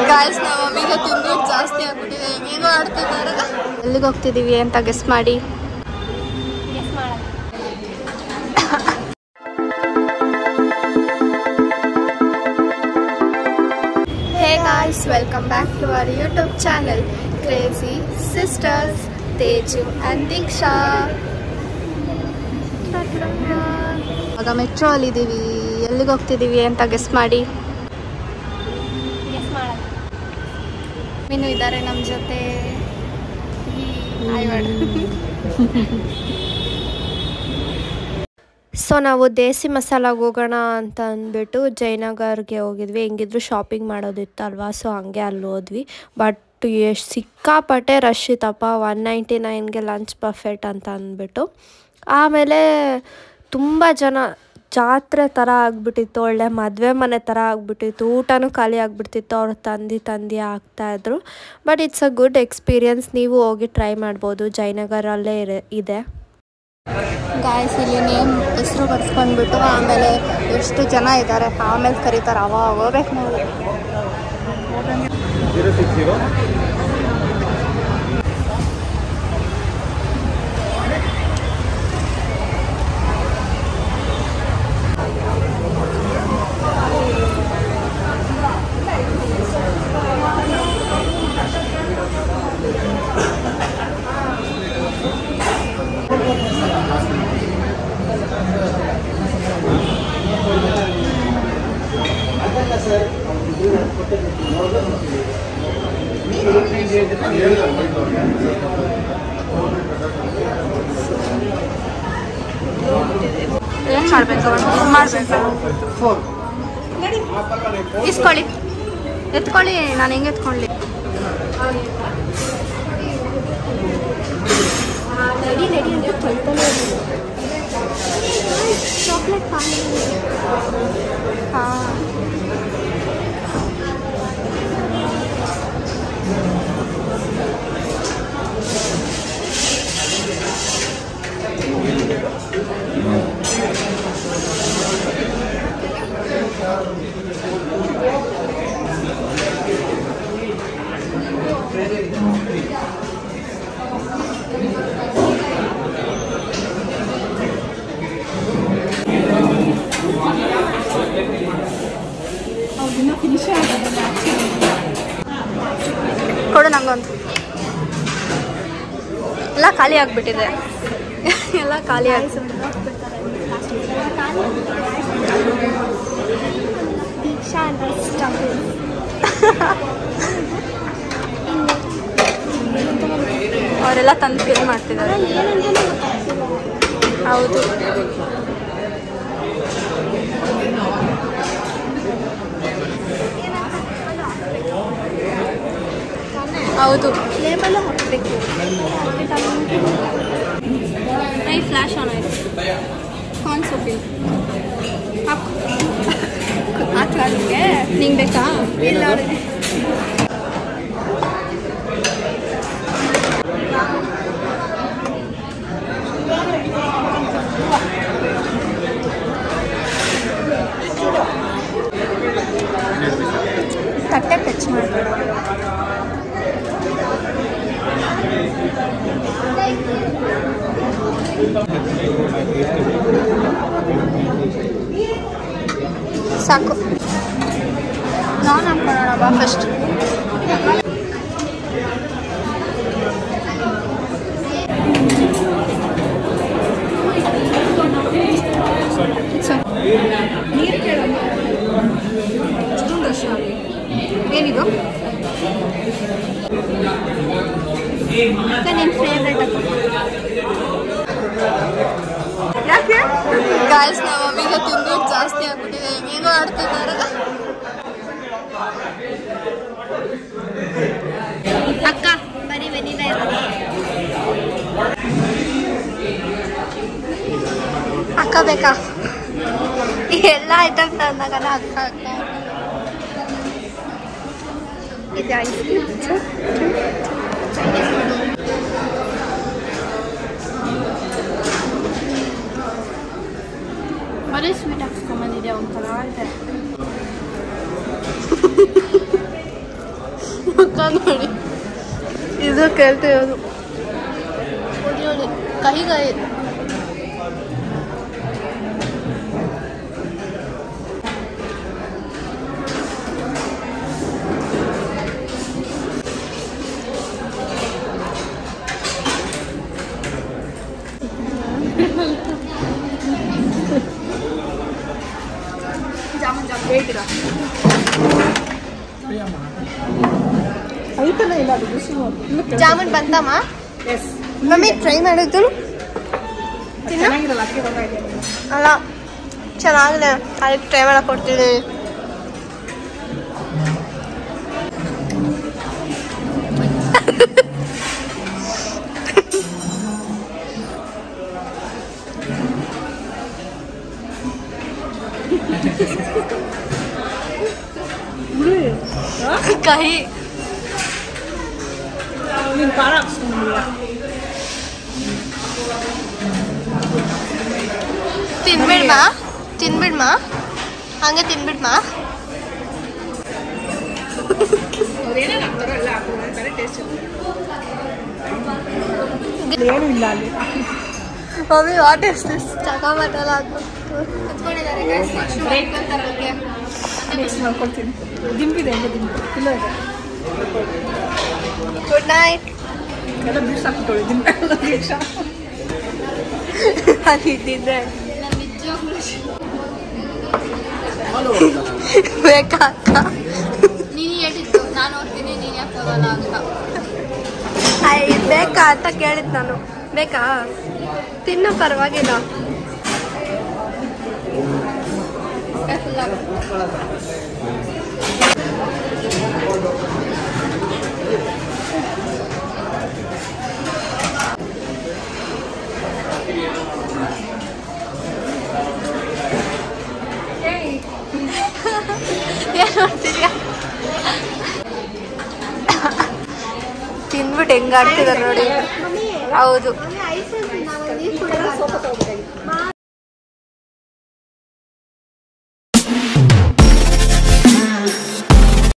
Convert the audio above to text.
Guys ನಮ್ಮ ಮಮ್ಮಿಗೆ ತಿಂದು ಜಾಸ್ತಿ ಆಗ್ಬಿಟ್ಟಿದೆ ಹೆಂಗೇನೋ ಆಡ್ತಿದ್ದಾರೆ ಎಲ್ಲಿಗೆ ಹೋಗ್ತಿದೀವಿ ಅಂತ ಗೆಸ್ ಮಾಡಿ hey guys welcome back to our YouTube channel crazy sisters Teju and Deeksha ಆಗ ಮೆಟ್ರೋ ಅಲ್ಲಿದ್ದೀವಿ ಎಲ್ಲಿಗೆ ಹೋಗ್ತಿದ್ದೀವಿ ಅಂತ ಗೆಸ್ ಮಾಡಿ ಮೀನು ಇದ್ದಾರೆ ನಮ್ಮ ಜೊತೆ ಸೊ ನಾವು ದೇಸಿ ಮಸಾಲಾಗೆ ಹೋಗೋಣ ಅಂತ ಅಂದ್ಬಿಟ್ಟು ಜಯನಗರ್ಗೆ ಹೋಗಿದ್ವಿ ಹೆಂಗಿದ್ರು ಶಾಪಿಂಗ್ ಮಾಡೋದಿತ್ತಲ್ವಾ ಸೊ ಹಂಗೆ ಅಲ್ಲಿ ಹೋದ್ವಿ ಬಟ್ ಎಷ್ಟು ಸಿಕ್ಕಾಪಟ್ಟೆ ರಶ್ ಇತ್ತಪ್ಪ ಒನ್ ನೈಂಟಿ ನೈನ್ಗೆ ಲಂಚ್ ಬಫೆಟ್ ಅಂತ ಅಂದ್ಬಿಟ್ಟು ಆಮೇಲೆ ತುಂಬ ಜನ ಜಾತ್ರೆ ಥರ ಆಗ್ಬಿಟ್ಟಿತ್ತು ಒಳ್ಳೆ ಮದುವೆ ಮನೆ ಥರ ಆಗ್ಬಿಟ್ಟಿತ್ತು ಊಟನೂ ಖಾಲಿ ಆಗ್ಬಿಡ್ತಿತ್ತು ಅವ್ರು ತಂದು ತಂದು ಹಾಕ್ತಾಯಿದ್ರು but it's a good experience ನೀವು ಹೋಗಿ ಟ್ರೈ ಮಾಡ್ಬೋದು ಜಯನಗರಲ್ಲೇ ಇರ- ಇದೆ ಗಾಯಸ್ ಇಲ್ಲಿ ನೇಮ್ ಹೆಸರು ಬರ್ಸ್ಕೊಂಡ್ಬಿಟ್ಟು ಆಮೇಲೆ ಎಷ್ಟು ಜನ ಇದ್ದಾರೆ ಆಮೇಲೆ ಕರೀತಾರೆ ಅವಾಗ ಹೋಗ್ಬೇಕು ನಾವು ಏನು ಮಾಡಬೇಕು ಮಾಡಬೇಕು ಇಸ್ಕೊಳ್ಳಿ ಎತ್ಕೊಳ್ಳಿ ನಾನು ಹೆಂಗೆ ಎತ್ಕೊಳ್ಳಿ ಚಾಕ್ಲೇಟ್ ಹಾಂ ಕೊಡು ನಂಗೊಂದು ಎಲ್ಲ ಖಾಲಿ ಆಗ್ಬಿಟ್ಟಿದೆ ಎಲ್ಲ ಖಾಲಿ ಆಗಿ ಅವರೆಲ್ಲ ತಂದು ಫಿಲ್ ಮಾಡ್ತಿದ್ದಾರೆ ಹೌದು ಹೌದು ಲೇಬಲ್ ಹಾಕಬೇಕು ಐ ಫ್ಲಾಶ್ ಆನ್ ಆಯ್ತು ಕಾನ್ ಸೋಪಿಲ್ ಹಾಕು ಹಾಕ್ಲಾ ನಿಂಗೆ ನಿಂಗೆ ಬೇಕಾ ಇಲ್ಲ ಅವ್ರಿಗೆ ತಟ್ಟೆ ಟಚ್ ಮಾಡಬೇಡ ಸಾಕು ನಾನು ಹಾಕೊಳ್ಳೋಣ ಬಾ ಫಸ್ಟ್ ಏನಿದು ನಿನ್ನ ಫೇವ್ರೆಟ್ ಯಾಕೆ ಗಾಯ್ಸ್ ನಮ್ಮ ಮಮ್ಮಿಗೆ ತಿಂದು ಜಾಸ್ತಿ ಆಗ್ಬಿಟ್ಟಿದೆ ಹೆಂಗೇನೋ ಆಡ್ತಿದ್ದಾರೆ ಅಕ್ಕ ಬರೀ ವೆನಿಲಾ ಅಕ್ಕ ಬೇಕಾ ಎಲ್ಲ ಐಟಮ್ ತಂದಾಗಲ್ಲ ಅಕ್ಕ ಅಕ್ಕ ಇದೆ ಐಸ್ ಬರೀ ಸ್ವೀಟ್ ಹಾಕ್ಸ್ಕೊಂಬಂದಿದೆ ಒಂಥರ ಇದೆ ಮುಖ ನೋಡಿ ಇದು ಕೇಳ್ತಿರೋದು ನೋಡಿ ನೋಡಿ ಕಹಿ ಕಹಿ ಐತಲ್ಲ ಇಲ್ಲ ಅದು ಬಿಸಿ ಮಾಡು. ಜಾಮೂನ್ ಬಂತಮ್ಮ Yes. ಮಮ್ಮಿ ಟ್ರೈ ಮಾಡಿದ್ರು ಚೆನ್ನಾಗಿರಲ್ಲ ಅದಕ್ಕೆ ಗೊತ್ತಾಗಿದೆ ಅಲ್ಲ ಚೆನ್ನಾಗಿದೆ ಅದಕ್ಕೆ ಟ್ರೈ ಮಾಡಕ್ಕೆ ಕೊಡ್ತೀನಿ ಕಹಿ ನೀನು ಖಾರ ಹಾಕ್ಸ್ಕೊಂಡಿದ್ದೀಯ ತಿನ್ಬಿಡ್ಮಾ ತಿನ್ಬಿಡ್ಮಾ ಹಂಗೆ ತಿನ್ಬಿಡ್ಮಾ ಅವ್ರು ಏನೇನು ಹಾಕ್ತಾರೋ ಎಲ್ಲ ಹಾಕ್ತಾರೆ ಟೇಸ್ಟ್ ಏನು ಇಲ್ಲ ಅಲ್ಲಿ ಮಮ್ಮಿ ವಾಟ್ ಇಸ್ ದಿಸ್ ಚಕ ಮಟಲ್ಲ ಮಿಕ್ಸ್ ಮಾಡ್ಕೊಳ್ತೀನಿ ದಿಂಬಿದೆ ಹೆಂಗೆ ದಿಂಬು ಇಲ್ಲ ಇದೆ ಗುಡ್ ನೈಟ್ ಎಲ್ಲ ಬಿಡ್ಸ್ ಹಾಕ್ಬಿಟ್ಟೋಳಿ ದಿಂಬು ಅಲ್ಲಿ ಇದ್ದಿದ್ರೆ ಬೇಕಾ ಅಕ್ಕ ನೀನು ಹೇಳಿದ್ದು ನಾನು ಹೋಗ್ತೀನಿ ನೀನು ಯಾಕೆ ಹೋಗಲ್ಲ ಅಂತ ಅಯ್ಯ, ಬೇಕಾ ಅಂತ ಕೇಳಿದ್ ನಾನು ಬೇಕಾ ತಿನ್ನು ಪರವಾಗಿಲ್ಲ ಏನ್ ಮಾಡ್ತಿದ್ಯಾ ತಿನ್ಬಿಟ್ಟು ಹೆಂಗ್ ಆಡ್ತಿದಾರೆ ನೋಡಿ ಹೌದು